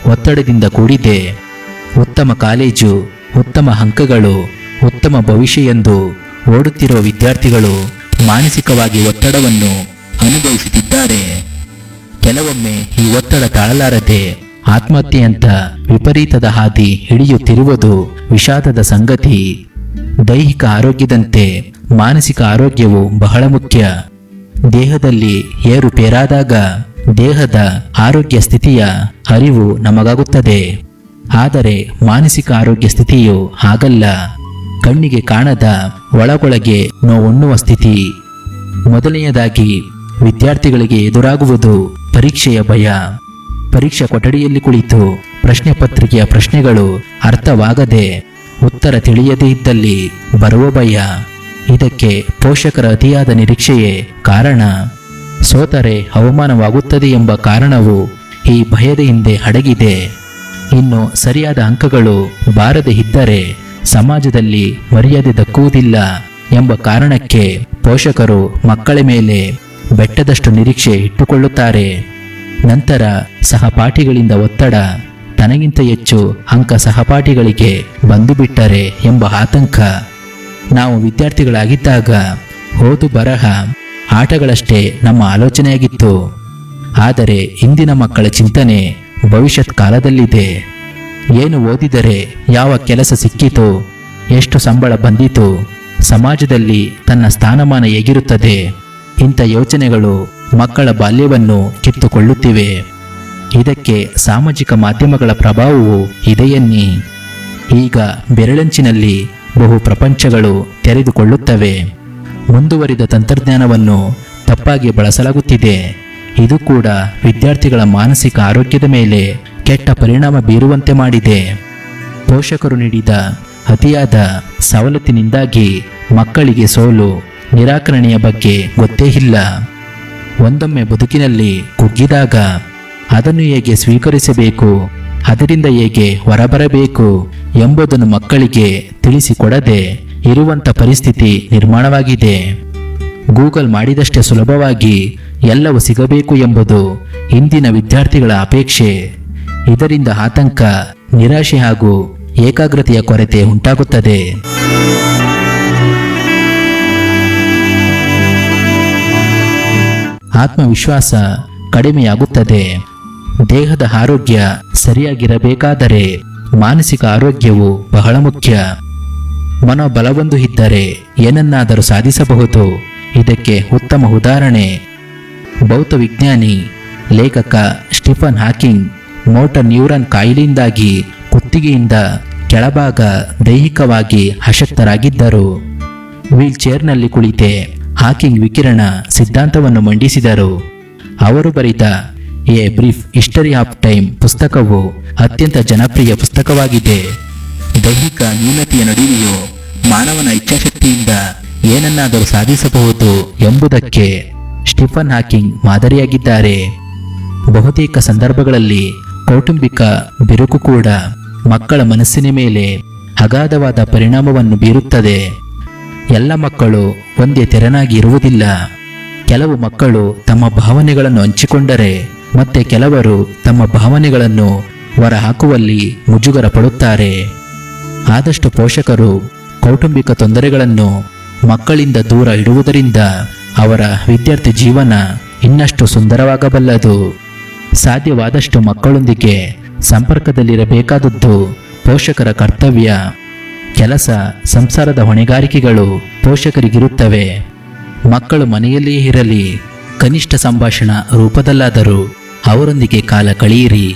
ಒತ್ತಡದಿಂದ ಕೂಡಿದೆ ಉತ್ತಮ ಕಾಲೇಜು ಉತ್ತಮ ಅಂಕಗಳು ಉತ್ತಮ ಭವಿಷ್ಯ ಎಂದು ಓಡುತ್ತಿರುವ ವಿದ್ಯಾರ್ಥಿಗಳು ಮಾನಸಿಕವಾಗಿ ಒತ್ತಡವನ್ನು ಅನುಭವಿಸುತ್ತಿದ್ದಾರೆ ಕೆಲವೊಮ್ಮೆ ಈ ಒತ್ತಡ ತಾಳಲಾರದೆ ಆತ್ಮಹತ್ಯೆಯಂತ ವಿಪರೀತದ ಹಾದಿ ಹಿಡಿಯುತ್ತಿರುವುದು ವಿಷಾದದ ಸಂಗತಿ ದೈಹಿಕ ಆರೋಗ್ಯದಂತೆ ಮಾನಸಿಕ ಆರೋಗ್ಯವು ಬಹಳ ಮುಖ್ಯ ದೇಹದಲ್ಲಿ ಏರುಪೇರಾದಾಗ ದೇಹದ ಆರೋಗ್ಯ ಸ್ಥಿತಿಯ ಅರಿವು ನಮಗಾಗುತ್ತದೆ ಆದರೆ ಮಾನಸಿಕ ಆರೋಗ್ಯ ಸ್ಥಿತಿಯು ಹಾಗಲ್ಲ ಕಣ್ಣಿಗೆ ಕಾಣದ ಒಳಗೊಳಗೆ ನೋವುಣ್ಣುವ ಸ್ಥಿತಿ ಮೊದಲನೆಯದಾಗಿ ವಿದ್ಯಾರ್ಥಿಗಳಿಗೆ ಎದುರಾಗುವುದು ಪರೀಕ್ಷೆಯ ಭಯ ಪರೀಕ್ಷಾ ಕೊಠಡಿಯಲ್ಲಿ ಕುಳಿತು ಪ್ರಶ್ನೆ ಪತ್ರಿಕೆಯ ಪ್ರಶ್ನೆಗಳು ಅರ್ಥವಾಗದೆ ಉತ್ತರ ತಿಳಿಯದೇ ಇದ್ದಲ್ಲಿ ಬರುವ ಭಯ ಇದಕ್ಕೆ ಪೋಷಕರ ಅತಿಯಾದ ನಿರೀಕ್ಷೆಯೇ ಕಾರಣ ಸೋತರೆ ಅವಮಾನವಾಗುತ್ತದೆ ಎಂಬ ಕಾರಣವು ಈ ಭಯದ ಹಿಂದೆ ಅಡಗಿದೆ ಇನ್ನು ಸರಿಯಾದ ಅಂಕಗಳು ಬಾರದೆ ಇದ್ದರೆ ಸಮಾಜದಲ್ಲಿ ಮರ್ಯಾದೆ ದಕ್ಕುವುದಿಲ್ಲ ಎಂಬ ಕಾರಣಕ್ಕೆ ಪೋಷಕರು ಮಕ್ಕಳ ಮೇಲೆ ಬೆಟ್ಟದಷ್ಟು ನಿರೀಕ್ಷೆ ಇಟ್ಟುಕೊಳ್ಳುತ್ತಾರೆ ನಂತರ ಸಹಪಾಠಿಗಳಿಂದ ಒತ್ತಡ ತನಗಿಂತ ಹೆಚ್ಚು ಅಂಕ ಸಹಪಾಠಿಗಳಿಗೆ ಬಂದು ಬಿಟ್ಟರೆ ಎಂಬ ಆತಂಕ ನಾವು ವಿದ್ಯಾರ್ಥಿಗಳಾಗಿದ್ದಾಗ ಓದು ಬರಹ ಆಟಗಳಷ್ಟೇ ನಮ್ಮ ಆಲೋಚನೆಯಾಗಿತ್ತು ಆದರೆ ಇಂದಿನ ಮಕ್ಕಳ ಚಿಂತನೆ ಭವಿಷ್ಯತ್ ಕಾಲದಲ್ಲಿದೆ ಏನು ಓದಿದರೆ ಯಾವ ಕೆಲಸ ಸಿಕ್ಕಿತು ಎಷ್ಟು ಸಂಬಳ ಬಂದಿತು ಸಮಾಜದಲ್ಲಿ ತನ್ನ ಸ್ಥಾನಮಾನ ಹೇಗಿರುತ್ತದೆ ಇಂಥ ಯೋಚನೆಗಳು ಮಕ್ಕಳ ಬಾಲ್ಯವನ್ನು ಕಿತ್ತುಕೊಳ್ಳುತ್ತಿವೆ ಇದಕ್ಕೆ ಸಾಮಾಜಿಕ ಮಾಧ್ಯಮಗಳ ಪ್ರಭಾವವು ಇದೆಯನ್ನಿ ಈಗ ಬೆರಳಂಚಿನಲ್ಲಿ ಬಹು ಪ್ರಪಂಚಗಳು ತೆರೆದುಕೊಳ್ಳುತ್ತವೆ ಮುಂದುವರಿದ ತಂತ್ರಜ್ಞಾನವನ್ನು ತಪ್ಪಾಗಿ ಬಳಸಲಾಗುತ್ತಿದೆ ಇದು ಕೂಡ ವಿದ್ಯಾರ್ಥಿಗಳ ಮಾನಸಿಕ ಆರೋಗ್ಯದ ಮೇಲೆ ಕೆಟ್ಟ ಪರಿಣಾಮ ಬೀರುವಂತೆ ಮಾಡಿದೆ ಪೋಷಕರು ನೀಡಿದ ಅತಿಯಾದ ಸವಲತ್ತಿನಿಂದಾಗಿ ಮಕ್ಕಳಿಗೆ ಸೋಲು ನಿರಾಕರಣೆಯ ಬಗ್ಗೆ ಗೊತ್ತೇ ಇಲ್ಲ ಒಂದೊಮ್ಮೆ ಬದುಕಿನಲ್ಲಿ ಕುಗ್ಗಿದಾಗ ಅದನ್ನು ಹೇಗೆ ಸ್ವೀಕರಿಸಬೇಕು ಅದರಿಂದ ಹೇಗೆ ಹೊರಬರಬೇಕು ಎಂಬುದನ್ನು ಮಕ್ಕಳಿಗೆ ತಿಳಿಸಿಕೊಡದೆ ಇರುವಂಥ ಪರಿಸ್ಥಿತಿ ನಿರ್ಮಾಣವಾಗಿದೆ ಗೂಗಲ್ ಮಾಡಿದಷ್ಟೇ ಸುಲಭವಾಗಿ ಎಲ್ಲವೂ ಸಿಗಬೇಕು ಎಂಬುದು ಇಂದಿನ ವಿದ್ಯಾರ್ಥಿಗಳ ಅಪೇಕ್ಷೆ ಇದರಿಂದ ಆತಂಕ ನಿರಾಶೆ ಹಾಗೂ ಏಕಾಗ್ರತೆಯ ಕೊರತೆ ಉಂಟಾಗುತ್ತದೆ ಆತ್ಮವಿಶ್ವಾಸ ಕಡಿಮೆಯಾಗುತ್ತದೆ ದೇಹದ ಆರೋಗ್ಯ ಸರಿಯಾಗಿರಬೇಕಾದರೆ ಮಾನಸಿಕ ಆರೋಗ್ಯವು ಬಹಳ ಮುಖ್ಯ ಮನೋಬಲವೊಂದು ಇದ್ದರೆ ಏನನ್ನಾದರೂ ಸಾಧಿಸಬಹುದು ಇದಕ್ಕೆ ಉತ್ತಮ ಉದಾಹರಣೆ ಭೌತ ವಿಜ್ಞಾನಿ ಲೇಖಕ ಸ್ಟಿಫನ್ ಹಾಕಿಂಗ್ ಮೋಟರ್ ನ್ಯೂರಾನ್ ಕಾಯಿಲೆಯಿಂದಾಗಿ ಕುತ್ತಿಗೆಯಿಂದ ಕೆಳಭಾಗ ದೈಹಿಕವಾಗಿ ಅಶಕ್ತರಾಗಿದ್ದರು ವೀಲ್ ಚೇರ್ನಲ್ಲಿ ಕುಳಿತೆ ಹಾಕಿಂಗ್ ವಿಕಿರಣ ಸಿದ್ಧಾಂತವನ್ನು ಮಂಡಿಸಿದರು ಅವರು ಬರೆದ a brief history of time ಪುಸ್ತಕವು ಅತ್ಯಂತ ಜನಪ್ರಿಯ ಪುಸ್ತಕವಾಗಿದೆ ದೈಹಿಕ ನ್ಯೂನತೆಯ ನಡುವೆಯೂ ಮಾನವನ ಇಚ್ಛಾಶಕ್ತಿಯಿಂದ ಏನನ್ನಾದರೂ ಸಾಧಿಸಬಹುದು ಎಂಬುದಕ್ಕೆ ಸ್ಟಿಫನ್ ಹಾಕಿಂಗ್ ಮಾದರಿಯಾಗಿದ್ದಾರೆ ಬಹುತೇಕ ಸಂದರ್ಭಗಳಲ್ಲಿ ಕೌಟುಂಬಿಕ ಬಿರುಕು ಕೂಡ ಮಕ್ಕಳ ಮನಸ್ಸಿನ ಮೇಲೆ ಅಗಾಧವಾದ ಪರಿಣಾಮವನ್ನು ಬೀರುತ್ತದೆ ಎಲ್ಲ ಮಕ್ಕಳು ಒಂದೇ ತೆರನಾಗಿ ಇರುವುದಿಲ್ಲ ಕೆಲವು ಮಕ್ಕಳು ತಮ್ಮ ಭಾವನೆಗಳನ್ನು ಹಂಚಿಕೊಂಡರೆ ಮತ್ತೆ ಕೆಲವರು ತಮ್ಮ ಭಾವನೆಗಳನ್ನು ಹೊರಹಾಕುವಲ್ಲಿ ಮುಜುಗರ ಪಡುತ್ತಾರೆ ಆದಷ್ಟು ಪೋಷಕರು ಕೌಟುಂಬಿಕ ತೊಂದರೆಗಳನ್ನು ಮಕ್ಕಳಿಂದ ದೂರ ಇಡುವುದರಿಂದ ಅವರ ವಿದ್ಯಾರ್ಥಿ ಜೀವನ ಇನ್ನಷ್ಟು ಸುಂದರವಾಗಬಲ್ಲದು ಸಾಧ್ಯವಾದಷ್ಟು ಮಕ್ಕಳೊಂದಿಗೆ ಸಂಪರ್ಕದಲ್ಲಿರಬೇಕಾದದ್ದು ಪೋಷಕರ ಕರ್ತವ್ಯ ಕೆಲಸ ಸಂಸಾರದ ಹೊಣೆಗಾರಿಕೆಗಳು ಪೋಷಕರಿಗಿರುತ್ತವೆ ಮಕ್ಕಳು ಮನೆಯಲ್ಲಿಯೇ ಇರಲಿ ಕನಿಷ್ಠ ಸಂಭಾಷಣಾ ರೂಪದಲ್ಲಾದರೂ ಅವರೊಂದಿಗೆ ಕಾಲ ಕಳೆಯಿರಿ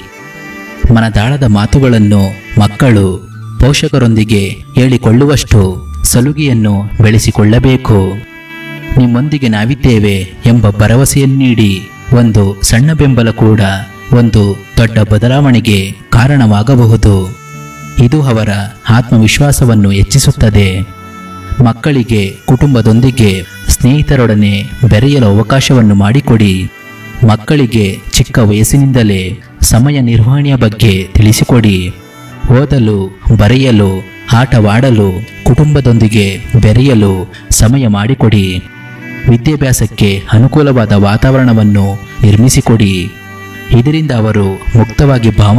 ಮನದಾಳದ ಮಾತುಗಳನ್ನು ಮಕ್ಕಳು ಪೋಷಕರೊಂದಿಗೆ ಹೇಳಿಕೊಳ್ಳುವಷ್ಟು ಸಲುಗೆಯನ್ನು ಬೆಳೆಸಿಕೊಳ್ಳಬೇಕು ನಿಮ್ಮೊಂದಿಗೆ ನಾವಿದ್ದೇವೆ ಎಂಬ ಭರವಸೆಯನ್ನು ನೀಡಿ ಒಂದು ಸಣ್ಣ ಬೆಂಬಲ ಕೂಡ ಒಂದು ದೊಡ್ಡ ಬದಲಾವಣೆಗೆ ಕಾರಣವಾಗಬಹುದು ಇದು ಅವರ ಆತ್ಮವಿಶ್ವಾಸವನ್ನು ಹೆಚ್ಚಿಸುತ್ತದೆ ಮಕ್ಕಳಿಗೆ ಕುಟುಂಬದೊಂದಿಗೆ ಸ್ನೇಹಿತರೊಡನೆ ಬೆರೆಯಲು ಅವಕಾಶವನ್ನು ಮಾಡಿಕೊಡಿ ಮಕ್ಕಳಿಗೆ ಚಿಕ್ಕ ವಯಸ್ಸಿನಿಂದಲೇ ಸಮಯ ನಿರ್ವಹಣೆಯ ಬಗ್ಗೆ ತಿಳಿಸಿಕೊಡಿ ಓದಲು ಬರೆಯಲು ಆಟವಾಡಲು ಕುಟುಂಬದೊಂದಿಗೆ ಬೆರೆಯಲು ಸಮಯ ಮಾಡಿಕೊಡಿ ವಿದ್ಯಾಭ್ಯಾಸಕ್ಕೆ ಅನುಕೂಲವಾದ ವಾತಾವರಣವನ್ನು ನಿರ್ಮಿಸಿಕೊಡಿ ಇದರಿಂದ ಅವರು ಮುಕ್ತವಾಗಿ ಭಾವ